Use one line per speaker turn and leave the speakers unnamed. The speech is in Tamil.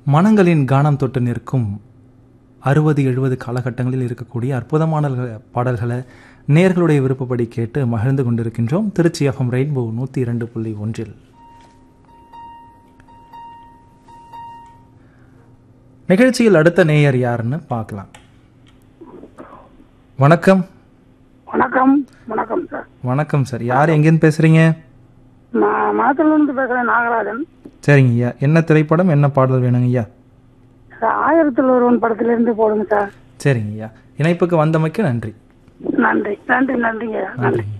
மனங்களின் கானம் தொட்டு நிற்கும் அறுபது எழுபது காலகட்டங்களில் இருக்கக்கூடிய அற்புதமான பாடல்களை நேர்களுடைய விருப்பப்படி கேட்டு மகிழ்ந்து கொண்டிருக்கின்றோம் திருச்சி எஃப்எம் ரெயின்போ நூற்றி இரண்டு புள்ளி ஒன்றில் நிகழ்ச்சியில் அடுத்த நேயர் யாருன்னு பார்க்கலாம் வணக்கம்
வணக்கம் வணக்கம் சார்
வணக்கம் சார் யார் எங்கேருந்து பேசுறீங்க
நான் மாத்தூர்லேருந்து பேசுகிறேன் நாகராஜன்
சரிங்க ஐயா என்ன திரைப்படம் என்ன பாடல் வேணுங்க ஐயா
சார் ஆயிரத்தில் ஒருவன் படத்துலேருந்து போடுங்க சார்
சரிங்க ஐயா இணைப்புக்கு வந்தமைக்கு நன்றி
நன்றி நன்றி நன்றிங்க நன்றி
நன்றிங்க